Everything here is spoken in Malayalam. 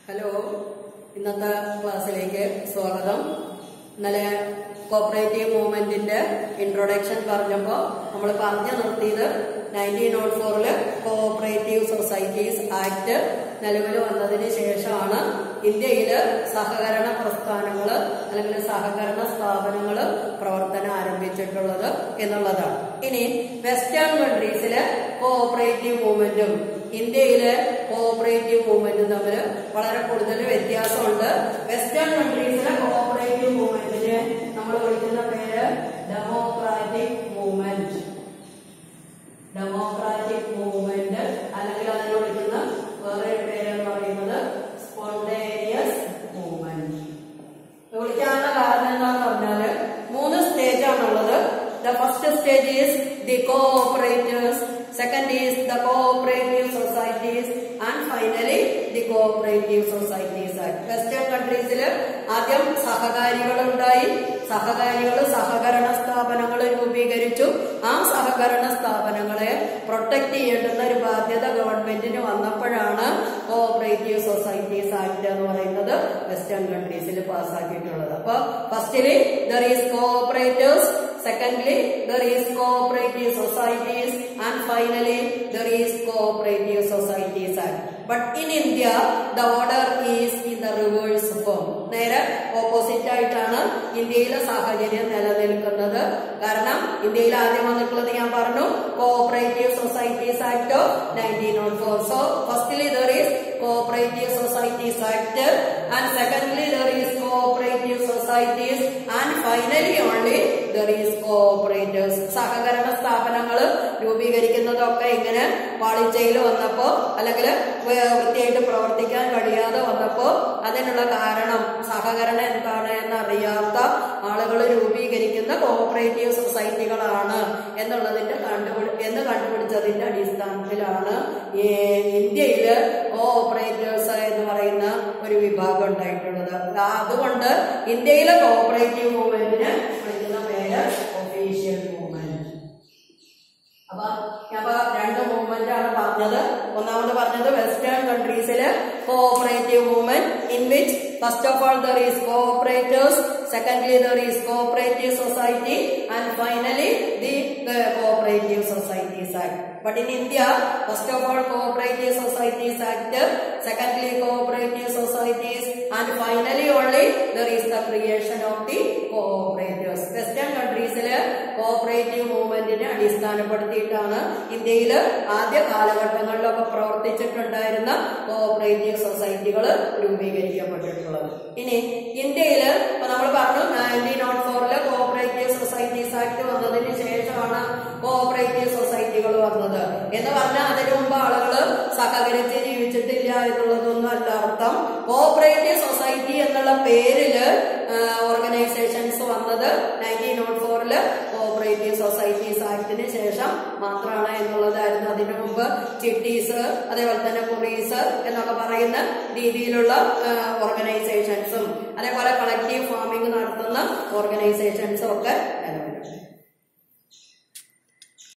ഹലോ ഇന്നത്തെ ക്ലാസ്സിലേക്ക് സ്വാഗതം ഇന്നലെ കോപ്പറേറ്റീവ് മൂവ്മെന്റിന്റെ ഇൻട്രൊഡക്ഷൻ പറഞ്ഞപ്പോൾ നമ്മൾ പറഞ്ഞു നിർത്തിയത് നയൻറ്റീൻ നോട്ട് ഫോറില് കോഓപ്പറേറ്റീവ് സൊസൈറ്റീസ് ആക്ട് നിലവിൽ വന്നതിന് ശേഷമാണ് ഇന്ത്യയിൽ സഹകരണ പ്രസ്ഥാനങ്ങൾ അല്ലെങ്കിൽ സഹകരണ സ്ഥാപനങ്ങൾ പ്രവർത്തനം ആരംഭിച്ചിട്ടുള്ളത് എന്നുള്ളതാണ് ഇനി വെസ്റ്റേൺ കൺട്രീസിലെ കോഓപ്പറേറ്റീവ് മൂവ്മെന്റും ഇന്ത്യയിലെ കോഓപ്പറേറ്റീവ് മൂവ്മെന്റും തമ്മിൽ വളരെ കൂടുതൽ വ്യത്യാസമുണ്ട് വെസ്റ്റേൺ കൺട്രീസിലെ കോഓപ്പറേറ്റീവ് മൂവ്മെന്റിനെ നമ്മൾ വിളിക്കുന്ന പേര് ഡെമോക്രാറ്റിക് മൂവ്മെന്റ് ഡെമോക്രാറ്റിക് മൂവ്മെന്റ് അല്ലെങ്കിൽ അതിനെ വിളിക്കുന്ന വേറെ പേരെന്ന് പറയുന്നത് സ്പോണ്ടേനിയസ് മൂവ്മെന്റ് വിളിക്കാനുള്ള കാരണം എന്താന്ന് പറഞ്ഞാല് മൂന്ന് സ്റ്റേജ് ആണുള്ളത് the first stage is the cooperators second is the cooperative societies and finally the cooperative societies act western കൺട്രീസിൽ ആദ്യം സഹകാരികൾ ഉണ്ടായി സഹകാരികൾ സഹകരണ സ്ഥാപനങ്ങൾ രൂപീകരിച്ചു ആ സഹകരണ സ്ഥാപനങ്ങളെ പ്രൊട്ടക്ട് ചെയ്യേണ്ടുന്ന ഒരു ബാധ്യത ഗവൺമെന്റിന് വന്നപ്പോഴാണ് കോഓപ്പറേറ്റീവ് സൊസൈറ്റീസ് ആക്ട് എന്ന് പറയുന്നത് വെസ്റ്റേൺ കൺട്രീസിൽ പാസ്സാക്കിയിട്ടുള്ളത് അപ്പൊ ഫസ്റ്റില് there is cooperators secondly there is cooperative societies and finally there is cooperative societies act but in india the order is in the reverse form നേരെ ഓപ്പോസിറ്റ് ആയിട്ടാണ് ഇന്ത്യയിലെ സാഹചര്യം നിലനിൽക്കുന്നത് കാരണം ഇന്ത്യയിൽ ആദ്യം വന്നിട്ടുള്ളത് ഞാൻ പറഞ്ഞു cooperative societies act of nineteen nought four so firstly there is cooperative societies act and secondly there is cooperative societies and finally only there is cooperators സഹകരണ സ്ഥാപനങ്ങൾ രൂപീകരിക്കുന്നതൊക്കെ ഇങ്ങനെ പാളിച്ചയിൽ വന്നപ്പോ അല്ലെങ്കിൽ വൃത്തിയായിട്ട് പ്രവർത്തിക്കാൻ കഴിയാതെ വന്നപ്പോ അതിനുള്ള കാരണം സഹകരണം എന്താണ് എന്നറിയാത്ത ആളുകൾ രൂപീകരിക്കുന്ന കോഓപ്പറേറ്റീവ് സൊസൈറ്റികളാണ് എന്നുള്ളതിന്റെ കണ്ടുപിടി എന്ന് കണ്ടുപിടിച്ചതിന്റെ അടിസ്ഥാനത്തിലാണ് ഈ ഇന്ത്യയില് കോഓപ്പറേറ്റേഴ്സ് എന്ന് പറയുന്ന ഒരു വിഭാഗം ഉണ്ടായിട്ടുള്ളത് അതുകൊണ്ട് ഇന്ത്യയിലെ കോഓപ്പറേറ്റീവ് മൂവ്മെന്റിന് വിളിക്കുന്ന പേര് ഒഫീഷ്യൽ മൂവ്മെന്റ് അപ്പൊ ഞാൻ രണ്ട് മൂവ്മെന്റ് ആണ് പറഞ്ഞത് ഒന്നാമത് പറഞ്ഞത് വെസ്റ്റേൺ കൺട്രീസിലെ cooperative movement in which first of all there is cooperators secondly there is cooperative society and finally the cooperative societies act but in India first of all cooperative societies act secondly cooperative societies and finally only there is the creation of the cooperatives western കൺട്രീസിലെ കോഓപ്പറേറ്റീവ് മൂവ്മെന്റിനെ അടിസ്ഥാനപ്പെടുത്തിയിട്ടാണ് ഇന്ത്യയിൽ ആദ്യ കാലഘട്ടങ്ങളിലൊക്കെ പ്രവർത്തിച്ചിട്ടുണ്ടായിരുന്ന കോഓപ്പറേറ്റീവ് സൊസൈറ്റികൾ രൂപീകരിക്കപ്പെട്ടിട്ടുള്ളത് ഇനി ഇന്ത്യയിൽ ഇപ്പൊ നമ്മൾ പറഞ്ഞു നയൻറ്റീൻ നോട്ട് ഫോറിലെ കോഓപ്പറേറ്റീവ് സൊസൈറ്റീസ് ആക്ട് വന്നതിന് ശേഷമാണ് കോഓപ്പറേറ്റീവ് സൊസൈറ്റികൾ വന്നത് എന്ന് പറഞ്ഞാൽ അതിനു മുമ്പ് ആളുകൾ സഹകരിച്ച് ജീവിച്ചിട്ടില്ല എന്നുള്ളതൊന്നും അല്ല അർത്ഥം കോഓപ്പറേറ്റീവ് സൊസൈറ്റി എന്നുള്ള പേരില് ഓർഗനൈസേഷൻസ് വന്നത് നയൻറ്റീൻ നോട്ട് ഫോറില് കോഓപ്പറേറ്റീവ് സൊസൈറ്റീസ് ആക്ടിന് ശേഷം മാത്രമാണ് എന്നുള്ളതായിരുന്നു അതിനു മുമ്പ് ചിട്ടീസ് അതേപോലെ തന്നെ കുറീസ് എന്നൊക്കെ പറയുന്ന രീതിയിലുള്ള ഓർഗനൈസേഷൻസും അതേപോലെ കളക്റ്റീവ് ഫാമിംഗ് നടത്തുന്ന ഓർഗനൈസേഷൻസും ഒക്കെ